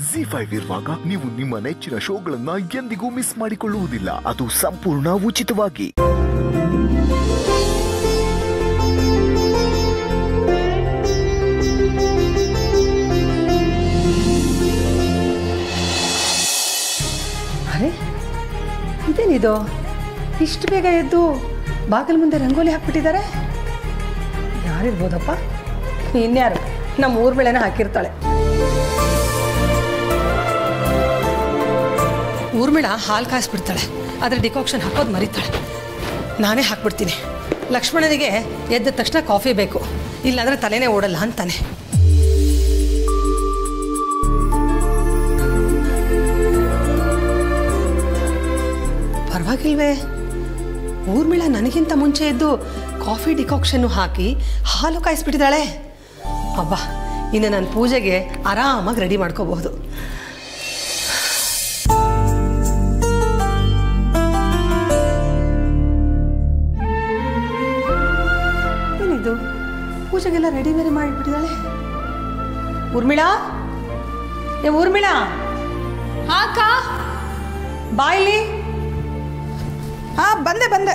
G five ಇರುವಾಗ ನೀವು ನಿಮ್ಮ ನೆಚ್ಚಿನ ಶೋಗಳನ್ನ ಎಂದಿಗೂ ಮಿಸ್ ಮಾಡಿಕೊಳ್ಳುವುದಿಲ್ಲ ಅದು ಸಂಪೂರ್ಣ ಉಚಿತವಾಗಿ ಅರೆ ಇದೇನಿದು ಇಷ್ಟು ಬೇಗ ಎದ್ದು ಬಾಗಿಲ ಮುಂದೆ ರಂಗೋಲಿ ಹಾಕ್ಬಿಟ್ಟಿದ್ದಾರೆ ಯಾರಿರ್ಬೋದಪ್ಪ ಇನ್ಯಾರು ನಮ್ಮ ಊರ್ ಬೆಳೆನ ಹಾಕಿರ್ತಾಳೆ ಊರ್ಮಿಳ ಹಾಲು ಕಾಯಿಸ್ಬಿಡ್ತಾಳೆ ಅದ್ರ ಡಿಕಾಕ್ಷನ್ ಹಾಕೋದು ಮರಿತಾಳೆ ನಾನೇ ಹಾಕ್ಬಿಡ್ತೀನಿ ಲಕ್ಷ್ಮಣನಿಗೆ ಎದ್ದ ತಕ್ಷಣ ಕಾಫಿ ಬೇಕು ಇಲ್ಲಾಂದ್ರೆ ತಲೆನೇ ಓಡಲ್ಲ ಅಂತಾನೆ ಪರವಾಗಿಲ್ವೇ ಊರ್ಮಿಳ ನನಗಿಂತ ಮುಂಚೆ ಎದ್ದು ಕಾಫಿ ಡಿಕಾಕ್ಷನ್ನು ಹಾಕಿ ಹಾಲು ಕಾಯಿಸ್ಬಿಟ್ಟಿದ್ದಾಳೆ ಅಬ್ಬಾ ಇನ್ನು ನಾನು ಪೂಜೆಗೆ ಆರಾಮಾಗಿ ರೆಡಿ ಮಾಡ್ಕೋಬಹುದು ಏನಿದು ಪೂಜೆಗೆಲ್ಲ ರೆಡಿ ಬೇರೆ ಮಾಡಿಬಿಟ್ಟಿದ್ದಾಳೆ ಊರ್ಮಿಳಾ ಏ ಊರ್ಮಿಳಾ ಹಾಕ ಬಾಯ್ಲಿ ಹಾ ಬಂದೆ ಬಂದೆ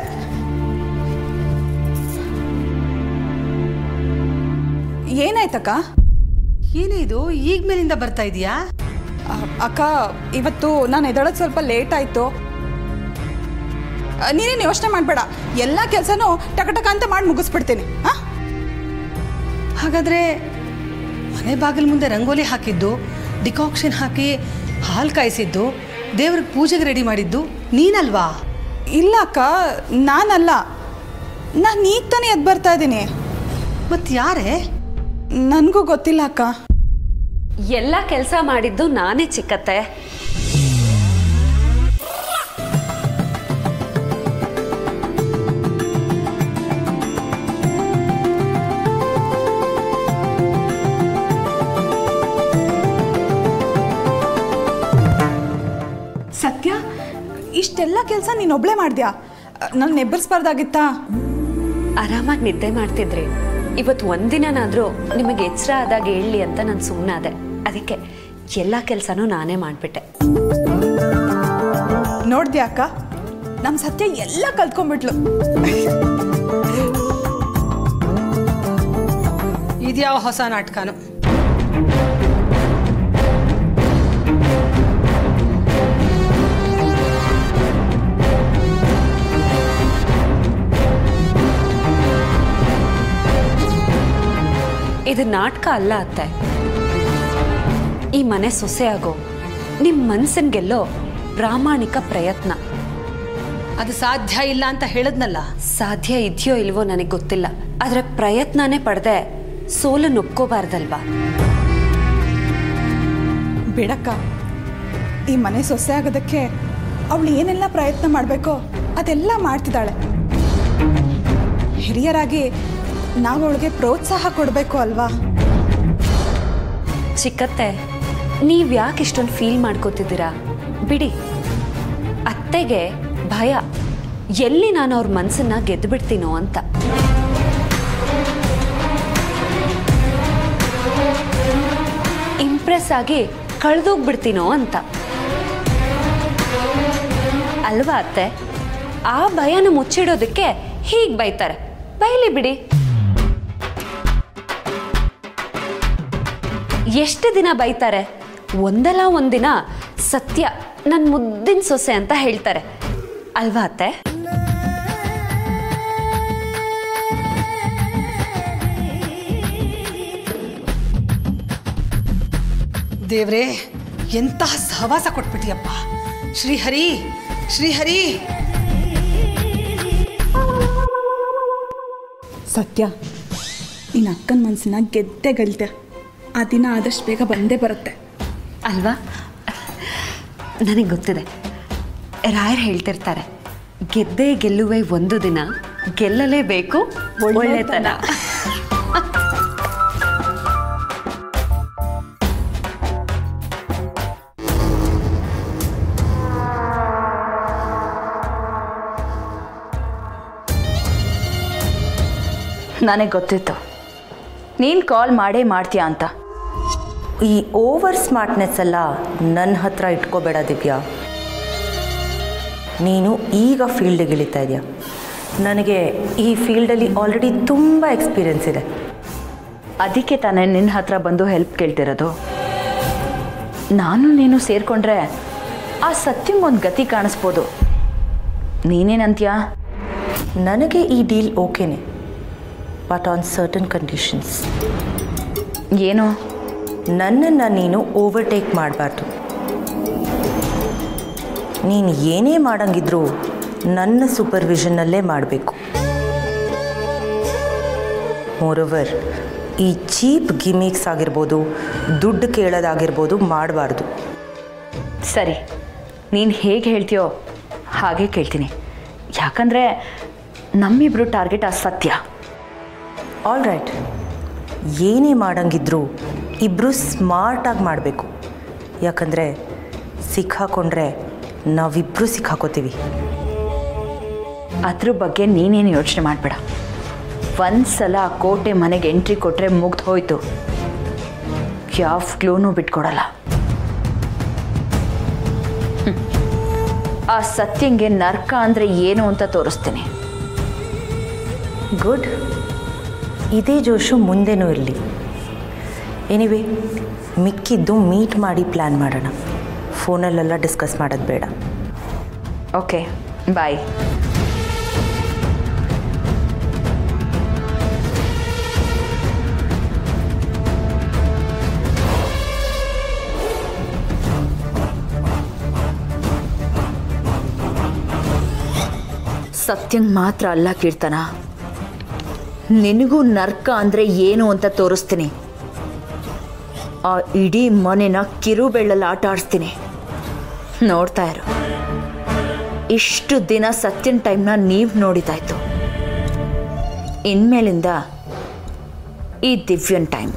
ಏನಾಯ್ತಕ್ಕ ಏನೇ ಇದು ಈಗ ಮೇಲಿಂದ ಬರ್ತಾ ಇದೆಯಾ ಅ, ಅಕ್ಕ ಇವತ್ತು ನಾನು ಎದಳೋದು ಸ್ವಲ್ಪ ಲೇಟ್ ಆಯಿತು ನೀನೇನು ಯೋಚನೆ ಮಾಡಬೇಡ ಎಲ್ಲ ಕೆಲಸನೂ ಟಕ ಟಕ ಅಂತ ಮಾಡಿ ಮುಗಿಸ್ಬಿಡ್ತೀನಿ ಹಾಂ ಹಾಗಾದ್ರೆ ಮನೆ ಬಾಗಿಲ ಮುಂದೆ ರಂಗೋಲಿ ಹಾಕಿದ್ದು ಡಿಕಾಕ್ಷನ್ ಹಾಕಿ ಹಾಲು ಕಾಯಿಸಿದ್ದು ದೇವ್ರಿಗೆ ಪೂಜೆಗೆ ರೆಡಿ ಮಾಡಿದ್ದು ನೀನಲ್ವಾ ಇಲ್ಲ ಅಕ್ಕ ನಾನಲ್ಲ ನಾನು ಈಗ ತಾನೇ ಎದ್ದು ಬರ್ತಾ ಇದ್ದೀನಿ ಮತ್ತೆ ಯಾರೇ ನನಗೂ ಗೊತ್ತಿಲ್ಲ ಅಕ್ಕ ಎಲ್ಲ ಕೆಲಸ ಮಾಡಿದ್ದು ನಾನೇ ಚಿಕ್ಕತ್ತೆ ಸತ್ಯ ಇಷ್ಟೆಲ್ಲ ಕೆಲಸ ನೀನೊಬ್ಳೆ ಮಾಡಿದ್ಯಾ ನಾನು ನೆಬ್ಬರಿಸ್ಬಾರ್ದಾಗಿತ್ತಾ ಆರಾಮಾಗಿ ನಿದ್ದೆ ಮಾಡ್ತಿದ್ರಿ ಇವತ್ತು ಒಂದಿನನಾದ್ರೂ ನಿಮಗೆ ಎಚ್ಚರ ಆದಾಗ ಹೇಳಲಿ ಅಂತ ನಾನು ಸುಮ್ಮನಾದೆ ಅದಕ್ಕೆ ಎಲ್ಲ ಕೆಲಸನೂ ನಾನೇ ಮಾಡಿಬಿಟ್ಟೆ ನೋಡ್ದ್ಯಾ ಅಕ್ಕ ನಮ್ಮ ಸತ್ಯ ಎಲ್ಲ ಕಲ್ತ್ಕೊಂಡ್ಬಿಟ್ಲು ಇದ್ಯಾವ ಹೊಸ ನಾಟಕನು ಇದು ನಾಟಕ ಅಲ್ಲ ಅತ್ತೆ ಈ ಮನೆ ಸೊಸೆಯಾಗೋ ನಿಮ್ಮ ಮನ್ಸನ್ ಗೆಲ್ಲೋ ಪ್ರಾಮಾಣಿಕ ಪ್ರಯತ್ನ ಅದು ಸಾಧ್ಯ ಇಲ್ಲ ಅಂತ ಹೇಳದ್ನಲ್ಲ ಸಾಧ್ಯ ಇದೆಯೋ ಇಲ್ವೋ ನನಗೆ ಗೊತ್ತಿಲ್ಲ ಆದರೆ ಪ್ರಯತ್ನನೇ ಪಡೆದೆ ಸೋಲನ್ನು ಒಪ್ಕೋಬಾರ್ದಲ್ವಾ ಬೇಡಕ್ಕ ಈ ಮನೆ ಸೊಸೆ ಆಗೋದಕ್ಕೆ ಅವಳು ಏನೆಲ್ಲ ಪ್ರಯತ್ನ ಮಾಡಬೇಕೋ ಅದೆಲ್ಲ ಮಾಡ್ತಿದ್ದಾಳೆ ಹಿರಿಯರಾಗಿ ನಾವು ಅವಳಿಗೆ ಪ್ರೋತ್ಸಾಹ ಕೊಡಬೇಕು ಅಲ್ವಾ ಚಿಕ್ಕತ್ತೆ ನೀವು ಯಾಕೆ ಇಷ್ಟೊಂದು ಫೀಲ್ ಮಾಡ್ಕೋತಿದ್ದೀರಾ ಬಿಡಿ ಅತ್ತೆಗೆ ಭಯ ಎಲ್ಲಿ ನಾನು ಅವ್ರ ಮನಸ್ಸನ್ನ ಗೆದ್ದು ಬಿಡ್ತೀನೋ ಅಂತ ಇಂಪ್ರೆಸ್ ಆಗಿ ಕಳೆದೋಗ್ಬಿಡ್ತೀನೋ ಅಂತ ಅಲ್ವಾ ಅತ್ತೆ ಆ ಭಯನ ಮುಚ್ಚಿಡೋದಕ್ಕೆ ಹೀಗೆ ಬೈತಾರೆ ಬೈಲಿ ಬಿಡಿ ಎಷ್ಟು ದಿನ ಬೈತಾರೆ ಒಂದಲ್ಲ ಒಂದಿನ ಸತ್ಯ ನನ್ನ ಮುದ್ದಿನ ಸೊಸೆ ಅಂತ ಹೇಳ್ತಾರೆ ಅಲ್ವಾ ಅತ್ತೆ ದೇವ್ರೇ ಎಂತಹ ಸಹವಾಸ ಕೊಟ್ಬಿಟ್ಟಿಯಪ್ಪ ಶ್ರೀಹರಿ ಶ್ರೀಹರಿ ಸತ್ಯ ನಿನ್ನ ಅಕ್ಕನ ಮನಸ್ಸನ್ನ ಗೆದ್ದೆ ಗೆಲ್ತೆ ಆ ದಿನ ಆದಷ್ಟು ಬೇಗ ಬಂದೇ ಬರುತ್ತೆ ಅಲ್ವಾ ನನಗೆ ಗೊತ್ತಿದೆ ರಾಯರ್ ಹೇಳ್ತಿರ್ತಾರೆ ಗೆದ್ದೇ ಗೆಲ್ಲುವೆ ಒಂದು ದಿನ ಗೆಲ್ಲಲೇಬೇಕು ಒಳ್ಳೆತನ ನನಗೆ ಗೊತ್ತಿತ್ತು ನೀನು ಕಾಲ್ ಮಾಡೇ ಮಾಡ್ತೀಯ ಅಂತ ಈ ಓವರ್ ಸ್ಮಾರ್ಟ್ನೆಸ್ ಎಲ್ಲ ನನ್ನ ಹತ್ರ ಇಟ್ಕೋಬೇಡ ದಿವ್ಯಾ ನೀನು ಈಗ ಫೀಲ್ಡಿಗೆ ಇಳಿತಾ ಇದೆಯಾ ನನಗೆ ಈ ಫೀಲ್ಡಲ್ಲಿ ಆಲ್ರೆಡಿ ತುಂಬ ಎಕ್ಸ್ಪೀರಿಯನ್ಸ್ ಇದೆ ಅದಕ್ಕೆ ತಾನೇ ನಿನ್ನ ಹತ್ರ ಬಂದು ಹೆಲ್ಪ್ ಕೇಳ್ತಿರೋದು ನಾನು ನೀನು ಸೇರಿಕೊಂಡ್ರೆ ಆ ಸತ್ಯಂಗೊಂದು ಗತಿ ಕಾಣಿಸ್ಬೋದು ನೀನೇನಂತ್ಯಾ ನನಗೆ ಈ ಡೀಲ್ ಓಕೆನೆ ಬಟ್ ಆನ್ ಸರ್ಟನ್ ಕಂಡೀಷನ್ಸ್ ಏನು ನನ್ನನ್ನು ನೀನು ಓವರ್ಟೇಕ್ ಮಾಡಬಾರ್ದು ನೀನು ಏನೇ ಮಾಡಂಗಿದ್ರೂ ನನ್ನ ಸೂಪರ್ವಿಷನ್ನಲ್ಲೇ ಮಾಡಬೇಕು ಮೋರವರ್ ಈ ಚೀಪ್ ಗಿಮಿಕ್ಸ್ ಆಗಿರ್ಬೋದು ದುಡ್ಡು ಕೇಳೋದಾಗಿರ್ಬೋದು ಮಾಡಬಾರ್ದು ಸರಿ ನೀನು ಹೇಗೆ ಹೇಳ್ತೀಯೋ ಹಾಗೆ ಕೇಳ್ತೀನಿ ಯಾಕಂದರೆ ನಮ್ಮಿಬ್ರು ಟಾರ್ಗೆಟ್ ಆ ಸತ್ಯ ಆಲ್ ರೈಟ್ ಏನೇ ಮಾಡಂಗಿದ್ರೂ ಇಬ್ಬರು ಸ್ಮಾರ್ಟಾಗಿ ಮಾಡಬೇಕು ಯಾಕಂದರೆ ಸಿಕ್ಕಾಕೊಂಡ್ರೆ ನಾವಿಬ್ಬರು ಸಿಕ್ಕಾಕೋತೀವಿ ಅದ್ರ ಬಗ್ಗೆ ನೀನೇನು ಯೋಚನೆ ಮಾಡಬೇಡ ಒಂದು ಸಲ ಆ ಕೋಟೆ ಮನೆಗೆ ಎಂಟ್ರಿ ಕೊಟ್ಟರೆ ಮುಗ್ದು ಹೋಯ್ತು ಯಾವ ಕ್ಲೂನೂ ಬಿಟ್ಕೊಡಲ್ಲ ಹ್ಮ್. ಆ ಸತ್ಯಂಗೆ ನರ್ಕ ಅಂದರೆ ಏನು ಅಂತ ತೋರಿಸ್ತೀನಿ ಗುಡ್ ಇದೇ ಜೋಶು ಮುಂದೆನೂ ಇರಲಿ ಎನಿವೆ ಮಿಕ್ಕಿದ್ದು ಮೀಟ್ ಮಾಡಿ ಪ್ಲ್ಯಾನ್ ಮಾಡೋಣ ಫೋನಲ್ಲೆಲ್ಲ ಡಿಸ್ಕಸ್ ಮಾಡೋದು ಬೇಡ ಓಕೆ ಬಾಯ್ ಸತ್ಯಂಗ್ ಮಾತ್ರ ಅಲ್ಲ ಕೀರ್ತನ ನಿನಗೂ ನರ್ಕ ಅಂದರೆ ಏನು ಅಂತ ತೋರಿಸ್ತೀನಿ ಆ ಇಡೀ ಮನೆನ ಕಿರುಬೆಳ್ಳಲ್ಲಿ ಆಟ ಆಡಿಸ್ತೀನಿ ನೋಡ್ತಾ ಇರು ಇಷ್ಟು ದಿನ ಸತ್ಯನ್ ಟೈಮ್ನ ನೀವು ನೋಡಿದಾಯ್ತು ಇನ್ಮೇಲಿಂದ ಈ ದಿವ್ಯನ್ ಟೈಮ್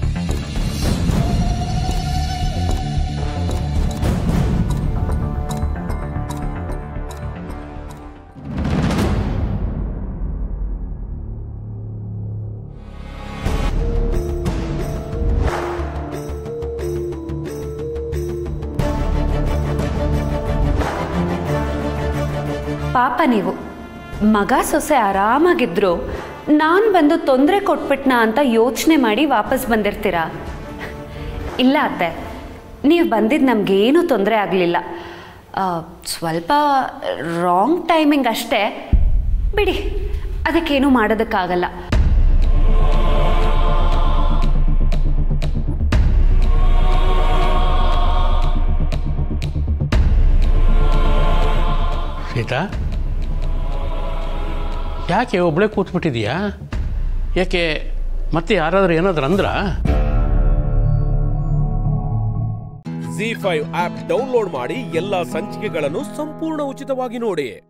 ಪಾಪ ನೀವು ಮಗ ಸೊಸೆ ಆರಾಮಾಗಿದ್ರು ನಾನು ಬಂದು ತೊಂದರೆ ಕೊಟ್ಬಿಟ್ನಾ ಅಂತ ಯೋಚನೆ ಮಾಡಿ ವಾಪಸ್ ಬಂದಿರ್ತೀರಾ ಇಲ್ಲ ಅತ್ತೆ ನೀವು ಬಂದಿದ್ದು ನಮಗೇನೂ ತೊಂದರೆ ಆಗಲಿಲ್ಲ ಸ್ವಲ್ಪ ರಾಂಗ್ ಟೈಮಿಂಗ್ ಅಷ್ಟೇ ಬಿಡಿ ಅದಕ್ಕೇನು ಮಾಡೋದಕ್ಕಾಗಲ್ಲ ಸೀತಾ ಯಾಕೆ ಒಬ್ಬಳೇ ಕೂತ್ಬಿಟ್ಟಿದೀಯಾ ಯಾಕೆ ಮತ್ತೆ ಯಾರಾದರೂ ಏನಾದ್ರು ಅಂದ್ರಾ ಜಿ ಫೈವ್ ಆಪ್ ಡೌನ್ಲೋಡ್ ಮಾಡಿ ಎಲ್ಲಾ ಸಂಚಿಕೆಗಳನ್ನು ಸಂಪೂರ್ಣ ಉಚಿತವಾಗಿ ನೋಡಿ